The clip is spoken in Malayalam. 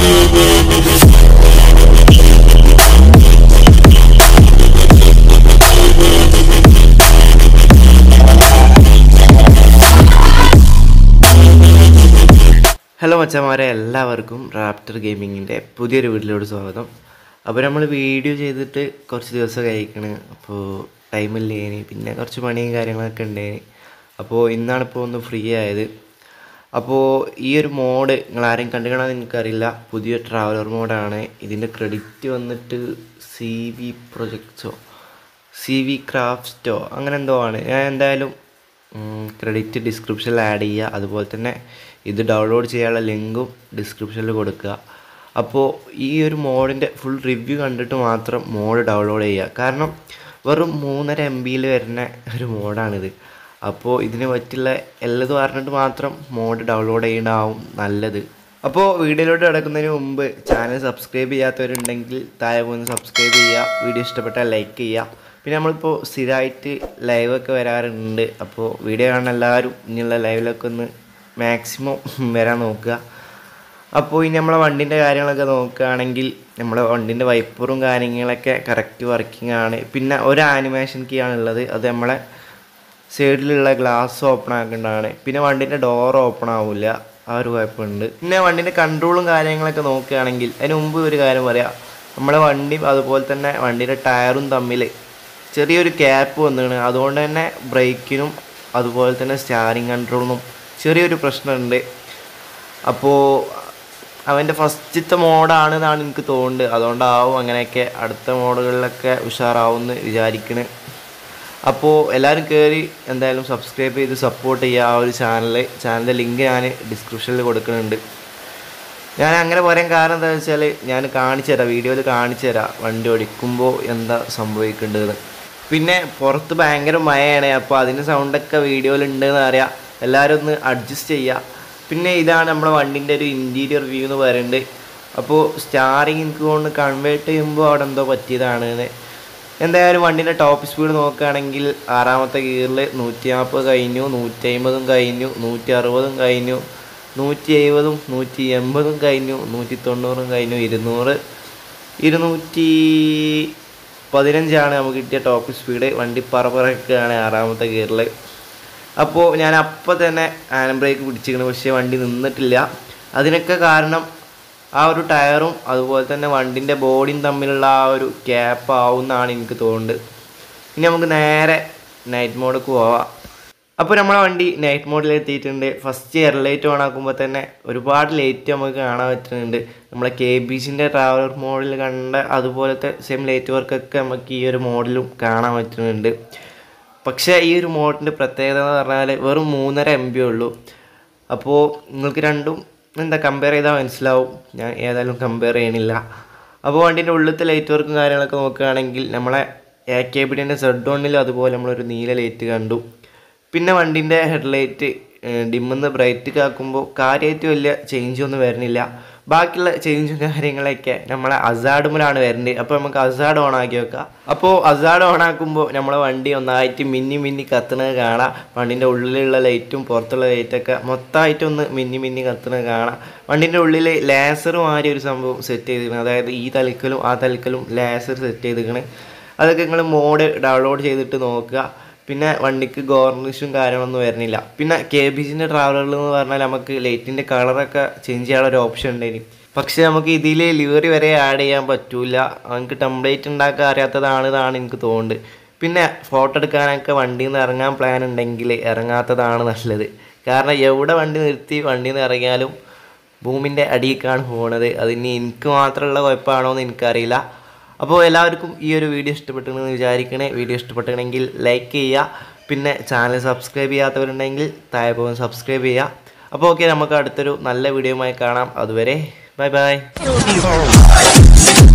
ഹലോ മച്ചന്മാരെ എല്ലാവർക്കും റാപ്റ്റർ ഗെയിമിങ്ങിൻ്റെ പുതിയൊരു വീട്ടിലോട് സ്വാഗതം അപ്പോൾ നമ്മൾ വീഡിയോ ചെയ്തിട്ട് കുറച്ച് ദിവസം കഴിക്കണ് അപ്പോൾ ടൈമില്ലേനി പിന്നെ കുറച്ച് പണിയും കാര്യങ്ങളൊക്കെ ഉണ്ടേനി അപ്പോൾ ഇന്നാണ് ഇപ്പോൾ ഒന്ന് ഫ്രീ ആയത് അപ്പോൾ ഈ ഒരു മോഡ് നിങ്ങൾ ആരെയും കണ്ടുകണമെന്ന് എനിക്കറിയില്ല പുതിയ ട്രാവലർ മോഡാണ് ഇതിൻ്റെ ക്രെഡിറ്റ് വന്നിട്ട് സി വി പ്രൊജക്ട്സോ സി വി ക്രാഫ്റ്റോ അങ്ങനെ എന്തോ ആണ് ഞാൻ എന്തായാലും ക്രെഡിറ്റ് ഡിസ്ക്രിപ്ഷനിൽ ആഡ് ചെയ്യുക അതുപോലെ തന്നെ ഇത് ഡൗൺലോഡ് ചെയ്യാനുള്ള ലിങ്കും ഡിസ്ക്രിപ്ഷനിൽ കൊടുക്കുക അപ്പോൾ ഈ ഒരു മോഡിൻ്റെ ഫുൾ റിവ്യൂ കണ്ടിട്ട് മാത്രം മോഡ് ഡൗൺലോഡ് ചെയ്യുക കാരണം വെറും മൂന്നര എം ബിയിൽ വരുന്ന ഒരു മോഡാണിത് അപ്പോൾ ഇതിന് പറ്റുള്ള എല്ലതും അറിഞ്ഞിട്ട് മാത്രം മോഡ് ഡൗൺലോഡ് ചെയ്യണമാവും നല്ലത് അപ്പോൾ വീഡിയോയിലോട്ട് കിടക്കുന്നതിന് മുമ്പ് ചാനൽ സബ്സ്ക്രൈബ് ചെയ്യാത്തവരുണ്ടെങ്കിൽ താഴെ പോയി സബ്സ്ക്രൈബ് ചെയ്യുക വീഡിയോ ഇഷ്ടപ്പെട്ടാൽ ലൈക്ക് ചെയ്യുക പിന്നെ നമ്മളിപ്പോൾ സ്ഥിരമായിട്ട് ലൈവൊക്കെ വരാറുണ്ട് അപ്പോൾ വീഡിയോ കാണുന്ന എല്ലാവരും ഇനിയുള്ള ലൈവിലൊക്കെ ഒന്ന് മാക്സിമം വരാൻ നോക്കുക അപ്പോൾ ഇനി നമ്മളെ വണ്ടീൻ്റെ കാര്യങ്ങളൊക്കെ നോക്കുകയാണെങ്കിൽ നമ്മളെ വണ്ടീൻ്റെ വൈപ്പറും കാര്യങ്ങളൊക്കെ കറക്റ്റ് വർക്കിംഗ് ആണ് പിന്നെ ഒരു ആനിമേഷൻ കീ ആണുള്ളത് അത് നമ്മളെ സൈഡിലുള്ള ഗ്ലാസ് ഓപ്പൺ ആക്കേണ്ടതാണ് പിന്നെ വണ്ടീൻ്റെ ഡോർ ഓപ്പൺ ആവില്ല ആ ഒരു കുഴപ്പമുണ്ട് പിന്നെ വണ്ടീൻ്റെ കൺട്രോളും കാര്യങ്ങളൊക്കെ നോക്കുകയാണെങ്കിൽ അതിന് മുമ്പ് ഒരു കാര്യം പറയാം നമ്മളെ വണ്ടി അതുപോലെ തന്നെ വണ്ടീൻ്റെ ടയറും തമ്മിൽ ചെറിയൊരു ക്യാപ്പ് വന്നിണ് അതുകൊണ്ട് തന്നെ ബ്രേക്കിനും അതുപോലെ തന്നെ സ്റ്റാറിങ് കൺട്രോളിനും ചെറിയൊരു പ്രശ്നമുണ്ട് അപ്പോൾ അവൻ്റെ ഫസ്റ്റത്തെ മോഡാണെന്നാണ് എനിക്ക് തോന്നുന്നത് അതുകൊണ്ടാവും അങ്ങനെയൊക്കെ അടുത്ത മോഡുകളിലൊക്കെ ഉഷാറാവുമെന്ന് വിചാരിക്കണ് അപ്പോൾ എല്ലാവരും കയറി എന്തായാലും സബ്സ്ക്രൈബ് ചെയ്ത് സപ്പോർട്ട് ചെയ്യുക ആ ഒരു ചാനൽ ചാനലിൻ്റെ ലിങ്ക് ഞാൻ ഡിസ്ക്രിപ്ഷനിൽ കൊടുക്കുന്നുണ്ട് ഞാൻ അങ്ങനെ പറയാൻ കാരണം എന്താ വെച്ചാൽ ഞാൻ കാണിച്ചു തരാം വീഡിയോയിൽ കാണിച്ചു തരാം വണ്ടി ഓടിക്കുമ്പോൾ എന്താ സംഭവിക്കേണ്ടത് പിന്നെ പുറത്ത് ഭയങ്കര മഴയാണ് അപ്പോൾ അതിൻ്റെ സൗണ്ടൊക്കെ വീഡിയോയിൽ ഉണ്ടെന്ന് അറിയാം എല്ലാവരും ഒന്ന് അഡ്ജസ്റ്റ് ചെയ്യുക പിന്നെ ഇതാണ് നമ്മുടെ വണ്ടിൻ്റെ ഒരു ഇൻറ്റീരിയർ വ്യൂ എന്ന് പറയുന്നത് അപ്പോൾ സ്റ്റാറിങ് എനിക്ക് കൊണ്ട് കൺവേർട്ട് ചെയ്യുമ്പോൾ അവിടെ എന്തോ പറ്റിയതാണ് എന്തായാലും വണ്ടീൻ്റെ ടോപ്പ് സ്പീഡ് നോക്കുകയാണെങ്കിൽ ആറാമത്തെ ഗിയറിൽ നൂറ്റി നാൽപ്പത് കഴിഞ്ഞു നൂറ്റി അമ്പതും കഴിഞ്ഞു നൂറ്റി അറുപതും കഴിഞ്ഞു നൂറ്റി എഴുപതും നൂറ്റി എൺപതും കഴിഞ്ഞു നൂറ്റി തൊണ്ണൂറും കഴിഞ്ഞു ഇരുന്നൂറ് ഇരുന്നൂറ്റി പതിനഞ്ചാണ് നമുക്ക് കിട്ടിയ ടോപ്പ് സ്പീഡ് വണ്ടി പറപ്പറക്കുകയാണ് ആറാമത്തെ ഗിയറിൽ അപ്പോൾ ഞാൻ അപ്പോൾ തന്നെ ആനം ബ്രേക്ക് പിടിച്ചിരിക്കണം പക്ഷേ വണ്ടി നിന്നിട്ടില്ല അതിനൊക്കെ കാരണം ആ ഒരു ടയറും അതുപോലെ തന്നെ വണ്ടിൻ്റെ ബോഡിയും തമ്മിലുള്ള ആ ഒരു ഗ്യാപ്പ് ആവുമെന്നാണ് എനിക്ക് തോന്നുന്നത് ഇനി നമുക്ക് നേരെ നൈറ്റ് മോഡിലേക്ക് പോവാം അപ്പോൾ നമ്മളെ വണ്ടി നൈറ്റ് മോഡിൽ എത്തിയിട്ടുണ്ട് ഫസ്റ്റ് എയർ ലൈറ്റ് ഓൺ ആക്കുമ്പോൾ തന്നെ ഒരുപാട് ലൈറ്റ് നമുക്ക് കാണാൻ പറ്റുന്നുണ്ട് നമ്മളെ കെ ബി സിൻ്റെ ട്രാവലർ മോഡിൽ കണ്ട അതുപോലത്തെ സെയിം ലൈറ്റ് വർക്കൊക്കെ നമുക്ക് ഈ ഒരു മോഡിലും കാണാൻ പറ്റുന്നുണ്ട് പക്ഷേ ഈ ഒരു മോഡിൻ്റെ പ്രത്യേകത എന്ന് പറഞ്ഞാൽ വെറും മൂന്നര എം ബി ഉള്ളൂ അപ്പോൾ നിങ്ങൾക്ക് രണ്ടും എന്താ കമ്പയർ ചെയ്താൽ മനസ്സിലാവും ഞാൻ ഏതായാലും കമ്പയർ ചെയ്യണില്ല അപ്പോൾ വണ്ടീൻ്റെ ഉള്ളിലത്തെ ലൈറ്റ് വർക്കും കാര്യങ്ങളൊക്കെ നോക്കുകയാണെങ്കിൽ നമ്മളെ എ കെ ബിഡിൻ്റെ സെഡ് വണ്ണിലും അതുപോലെ നമ്മളൊരു നീല ലൈറ്റ് കണ്ടു പിന്നെ വണ്ടീൻ്റെ ഹെഡ്ലൈറ്റ് ഡിമ്മെന്ന് ബ്രൈറ്റ് ആക്കുമ്പോൾ കാര്യമായിട്ട് വലിയ ചേഞ്ചൊന്നും വരുന്നില്ല ബാക്കിയുള്ള ചേഞ്ചും കാര്യങ്ങളൊക്കെ നമ്മളെ അസാഡുമിലാണ് വരുന്നത് അപ്പോൾ നമുക്ക് അസാഡ് ഓൺ ആക്കി വെക്കാം അപ്പോൾ അസാഡ് ഓൺ ആക്കുമ്പോൾ നമ്മളെ വണ്ടി ഒന്നായിട്ട് മിന്നി മിന്നി കത്തുന്നത് കാണാം വണ്ടീൻ്റെ ഉള്ളിലുള്ള ലൈറ്റും പുറത്തുള്ള ലൈറ്റൊക്കെ മൊത്തമായിട്ട് ഒന്ന് മിന്നി മിന്നി കത്തുന്നത് കാണാം വണ്ടീൻ്റെ ഉള്ളിൽ ലേസർ മാറി ഒരു സംഭവം സെറ്റ് ചെയ്തിരിക്കുന്നത് അതായത് ഈ തലക്കലും ആ തലക്കലും ലേസർ സെറ്റ് ചെയ്തിരിക്കണ് അതൊക്കെ നിങ്ങൾ മോഡ് ഡൗൺലോഡ് ചെയ്തിട്ട് നോക്കുക പിന്നെ വണ്ടിക്ക് ഗോർണിഷും കാര്യങ്ങളൊന്നും വരുന്നില്ല പിന്നെ കെ ബി സിൻ്റെ ട്രാവലറിൽ എന്ന് പറഞ്ഞാൽ നമുക്ക് ലൈറ്റിൻ്റെ കളറൊക്കെ ചേഞ്ച് ചെയ്യാനുള്ള ഒരു ഓപ്ഷൻ ഉണ്ടായിരുന്നു പക്ഷേ നമുക്ക് ഇതിൽ ലിവറി വരെ ആഡ് ചെയ്യാൻ പറ്റൂല നമുക്ക് ടെംപ്ലേറ്റ് ഉണ്ടാക്കാൻ അറിയാത്തതാണ് ഇതാണ് എനിക്ക് തോന്നുന്നത് പിന്നെ ഫോട്ടോ എടുക്കാനൊക്കെ വണ്ടിയിൽ നിന്ന് ഇറങ്ങാൻ പ്ലാൻ ഉണ്ടെങ്കിൽ ഇറങ്ങാത്തതാണ് നല്ലത് കാരണം എവിടെ വണ്ടി നിർത്തി വണ്ടിയിൽ നിന്ന് ഇറങ്ങിയാലും ഭൂമിൻ്റെ അടിയിലേക്കാണ് പോകുന്നത് അതിന് എനിക്ക് മാത്രമുള്ള കുഴപ്പമാണോ എന്ന് എനിക്കറിയില്ല അപ്പോൾ എല്ലാവർക്കും ഈ ഒരു വീഡിയോ ഇഷ്ടപ്പെട്ടെന്ന് വിചാരിക്കണേ വീഡിയോ ഇഷ്ടപ്പെട്ടെങ്കിൽ ലൈക്ക് ചെയ്യുക പിന്നെ ചാനൽ സബ്സ്ക്രൈബ് ചെയ്യാത്തവരുണ്ടെങ്കിൽ താഴെ പോകുന്ന സബ്സ്ക്രൈബ് ചെയ്യുക അപ്പോൾ ഓക്കെ നമുക്ക് അടുത്തൊരു നല്ല വീഡിയോയുമായി കാണാം അതുവരെ ബൈ ബൈ